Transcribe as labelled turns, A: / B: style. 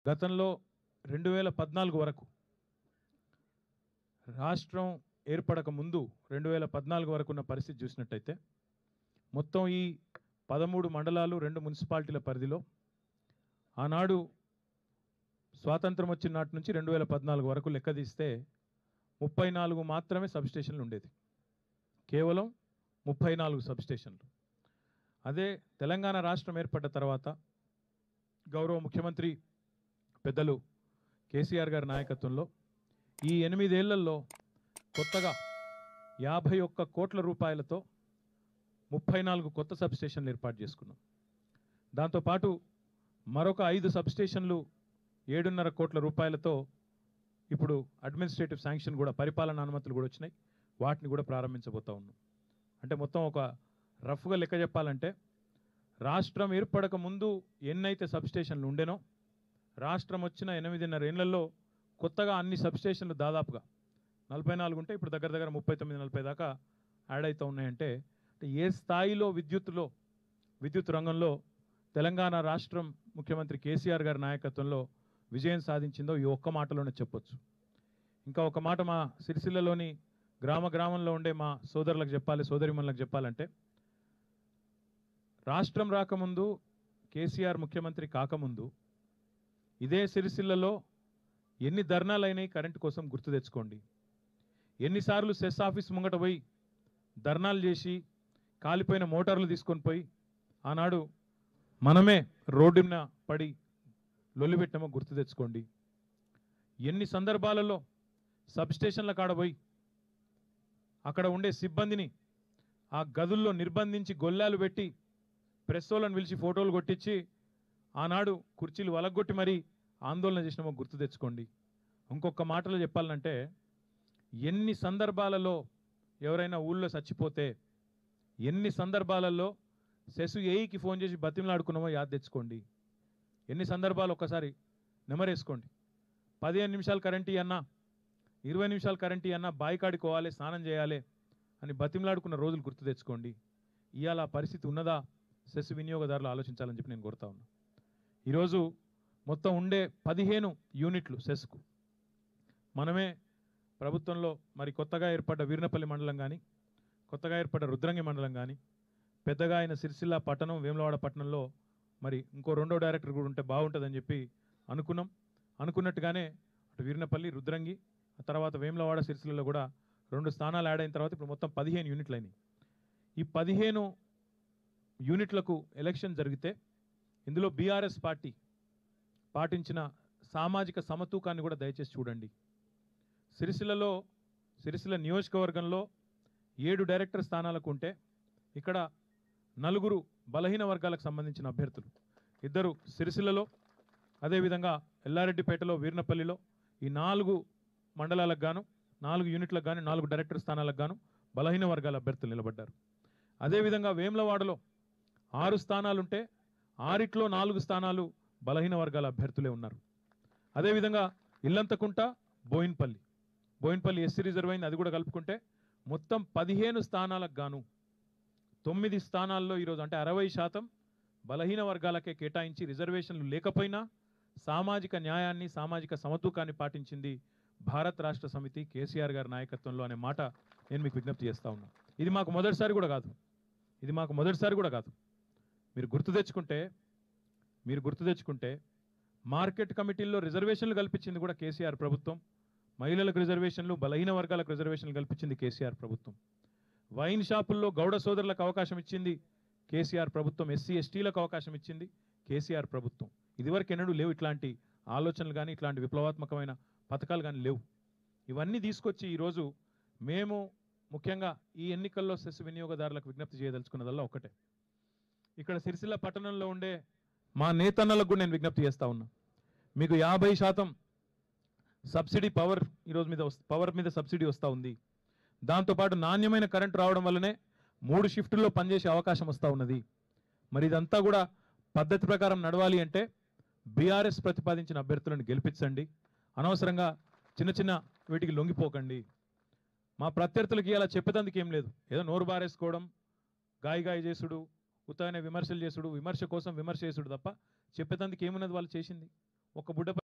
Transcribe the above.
A: గతంలో రెండు వేల పద్నాలుగు వరకు రాష్ట్రం ఏర్పడక ముందు రెండు వేల పద్నాలుగు వరకు ఉన్న పరిస్థితి చూసినట్టయితే మొత్తం ఈ పదమూడు మండలాలు రెండు మున్సిపాలిటీల పరిధిలో ఆనాడు స్వాతంత్రం వచ్చిన నాటి నుంచి రెండు వేల పద్నాలుగు వరకు లెక్క తీస్తే ముప్పై నాలుగు మాత్రమే సబ్స్టేషన్లు ఉండేది కేవలం ముప్పై నాలుగు సబ్స్టేషన్లు అదే తెలంగాణ రాష్ట్రం ఏర్పడ్డ తర్వాత గౌరవ ముఖ్యమంత్రి పెద్దలు కేసీఆర్ గారి నాయకత్వంలో ఈ ఎనిమిదేళ్లలో కొత్తగా యాభై ఒక్క కోట్ల రూపాయలతో ముప్పై నాలుగు కొత్త సబ్స్టేషన్లు ఏర్పాటు చేసుకున్నాం దాంతోపాటు మరొక ఐదు సబ్స్టేషన్లు ఏడున్నర కోట్ల రూపాయలతో ఇప్పుడు అడ్మినిస్ట్రేటివ్ శాంక్షన్ కూడా పరిపాలన అనుమతులు కూడా వచ్చినాయి వాటిని కూడా ప్రారంభించబోతా ఉన్నాం అంటే మొత్తం ఒక రఫ్గా లెక్క చెప్పాలంటే రాష్ట్రం ఏర్పడక ముందు ఎన్నైతే సబ్స్టేషన్లు ఉండేనో రాష్ట్రం వచ్చిన ఎనిమిదిన్నర ఏళ్లలో కొత్తగా అన్ని సబ్స్టేషన్లు దాదాపుగా నలభై నాలుగు ఉంటే ఇప్పుడు దగ్గర దగ్గర ముప్పై తొమ్మిది నలభై దాకా యాడ్ అవుతూ ఉన్నాయంటే అంటే ఏ స్థాయిలో విద్యుత్తులో విద్యుత్ రంగంలో తెలంగాణ రాష్ట్రం ముఖ్యమంత్రి కేసీఆర్ గారి నాయకత్వంలో విజయం సాధించిందో ఈ ఒక్క మాటలోనే చెప్పొచ్చు ఇంకా ఒక మాట మా సిరిసిల్లలోని గ్రామ గ్రామంలో ఉండే మా సోదరులకు చెప్పాలి సోదరిమణులకు చెప్పాలంటే రాష్ట్రం రాకముందు కేసీఆర్ ముఖ్యమంత్రి కాకముందు ఇదే సిరిసిల్లలో ఎన్ని ధర్నాలు అయినాయి కరెంటు కోసం గుర్తు తెచ్చుకోండి ఎన్నిసార్లు సెస్ ఆఫీస్ ముంగట పోయి ధర్నాలు చేసి కాలిపోయిన మోటార్లు తీసుకొని పోయి ఆనాడు మనమే రోడ్డున పడి లొల్లిపెట్టామో గుర్తు తెచ్చుకోండి ఎన్ని సందర్భాలలో సబ్స్టేషన్ల కాడ పోయి అక్కడ ఉండే సిబ్బందిని ఆ గదుల్లో నిర్బంధించి గొల్లాలు పెట్టి ప్రెస్ వాళ్ళని పిలిచి ఫోటోలు కొట్టించి ఆనాడు కుర్చీలు వలగొట్టి మరీ ఆందోళన చేసినామో గుర్తు తెచ్చుకోండి ఇంకొక మాటలో చెప్పాలంటే ఎన్ని సందర్భాలలో ఎవరైనా ఊళ్ళో చచ్చిపోతే ఎన్ని సందర్భాలలో సెసు ఏఈకి ఫోన్ చేసి బతిమలాడుకున్నామో యాద్ తెచ్చుకోండి ఎన్ని సందర్భాలు ఒక్కసారి నెమరేసుకోండి పదిహేను నిమిషాలు కరెంట్ అన్నా ఇరవై నిమిషాలు కరెంట్ అన్నా బాయి కాడుకోవాలి స్నానం చేయాలి అని బతిమలాడుకున్న రోజులు గుర్తు తెచ్చుకోండి ఇవాళ ఆ పరిస్థితి ఉన్నదా సెస్ వినియోగదారులు ఆలోచించాలని చెప్పి నేను కోరుతా ఉన్నా ఈరోజు మొత్తం ఉండే పదిహేను యూనిట్లు సెస్కు మనమే ప్రభుత్వంలో మరి కొత్తగా ఏర్పడ్డ వీర్నపల్లి మండలం కానీ కొత్తగా ఏర్పడ్డ రుద్రంగి మండలం కానీ పెద్దగా అయిన సిరిసిల్ల పట్టణం వేములవాడ పట్టణంలో మరి ఇంకో రెండో డైరెక్టర్ కూడా ఉంటే బాగుంటుందని చెప్పి అనుకున్నాం అనుకున్నట్టుగానే అటు వీర్నపల్లి రుద్రంగి ఆ తర్వాత వేములవాడ సిరిసిల్లలో కూడా రెండు స్థానాలు యాడ్ అయిన తర్వాత ఇప్పుడు మొత్తం పదిహేను యూనిట్లు అయినాయి ఈ పదిహేను యూనిట్లకు ఎలక్షన్ జరిగితే ఇందులో బీఆర్ఎస్ పార్టీ పాటించిన సామాజిక సమతూకాన్ని కూడా దయచేసి చూడండి సిరిసిల్లలో సిరిసిల్ల నియోజకవర్గంలో ఏడు డైరెక్టర్ స్థానాలకు ఉంటే ఇక్కడ నలుగురు బలహీన వర్గాలకు సంబంధించిన అభ్యర్థులు ఇద్దరు సిరిసిల్లలో అదేవిధంగా ఎల్లారెడ్డిపేటలో వీర్నపల్లిలో ఈ నాలుగు మండలాలకు గాను నాలుగు యూనిట్లకు గాను నాలుగు డైరెక్టర్ స్థానాలకు గాను బలహీన వర్గాల అభ్యర్థులు నిలబడ్డారు అదేవిధంగా వేములవాడలో ఆరు స్థానాలుంటే ఆరిట్లో నాలుగు స్థానాలు బలహీన వర్గాల అభ్యర్థులే ఉన్నారు అదేవిధంగా ఇల్లంతకుంట బోయిన్పల్లి బోయిన్పల్లి ఎస్సీ రిజర్వ్ అయింది అది కూడా కలుపుకుంటే మొత్తం పదిహేను స్థానాలకు గాను తొమ్మిది స్థానాల్లో ఈరోజు అంటే అరవై శాతం బలహీన వర్గాలకే కేటాయించి రిజర్వేషన్లు లేకపోయినా సామాజిక న్యాయాన్ని సామాజిక సమతూకాన్ని పాటించింది భారత్ రాష్ట్ర సమితి కేసీఆర్ గారి నాయకత్వంలో అనే మాట నేను మీకు విజ్ఞప్తి చేస్తా ఉన్నా ఇది మాకు మొదటిసారి కూడా కాదు ఇది మాకు మొదటిసారి కూడా కాదు మీరు గుర్తు తెచ్చుకుంటే మీరు గుర్తు తెచ్చుకుంటే మార్కెట్ కమిటీల్లో రిజర్వేషన్లు కల్పించింది కూడా కేసీఆర్ ప్రభుత్వం మహిళలకు రిజర్వేషన్లు బలహీన వర్గాలకు రిజర్వేషన్లు కల్పించింది కేసీఆర్ ప్రభుత్వం వైన్ షాపుల్లో గౌడ సోదరులకు అవకాశం ఇచ్చింది కేసీఆర్ ప్రభుత్వం ఎస్సీ ఎస్టీలకు అవకాశం ఇచ్చింది కేసీఆర్ ప్రభుత్వం ఇదివరకు ఎన్నడూ లేవు ఇట్లాంటి ఆలోచనలు కానీ ఇట్లాంటి విప్లవాత్మకమైన పథకాలు కానీ లేవు ఇవన్నీ తీసుకొచ్చి ఈరోజు మేము ముఖ్యంగా ఈ ఎన్నికల్లో సెస్ వినియోగదారులకు విజ్ఞప్తి చేయదలుచుకున్నదల్లా ఒకటే ఇక్కడ సిరిసిల్ల పట్టణంలో ఉండే మా నేతన్నలకు కూడా నేను విజ్ఞప్తి చేస్తా ఉన్నా మీకు యాభై శాతం సబ్సిడీ పవర్ ఈరోజు మీద వస్- పవర్ మీద సబ్సిడీ వస్తూ ఉంది దాంతోపాటు నాణ్యమైన కరెంట్ రావడం వల్లనే మూడు షిఫ్టుల్లో పనిచేసే అవకాశం వస్తూ ఉన్నది మరి ఇదంతా కూడా పద్ధతి ప్రకారం నడవాలి అంటే బీఆర్ఎస్ ప్రతిపాదించిన అభ్యర్థులను గెలిపించండి అనవసరంగా చిన్న చిన్న వీటికి లొంగిపోకండి మా ప్రత్యర్థులకి అలా చెప్పేదందుకు ఏం లేదు ఏదో నోరు బారేసుకోవడం గాయ గాయ చేసుడు ఉత్తగానే విమర్శలు చేసుడు విమర్శ కోసం విమర్శ చేసుడు తప్ప చెప్పేదందుకు ఏమున్నది వాళ్ళు చేసింది ఒక బుడ్డ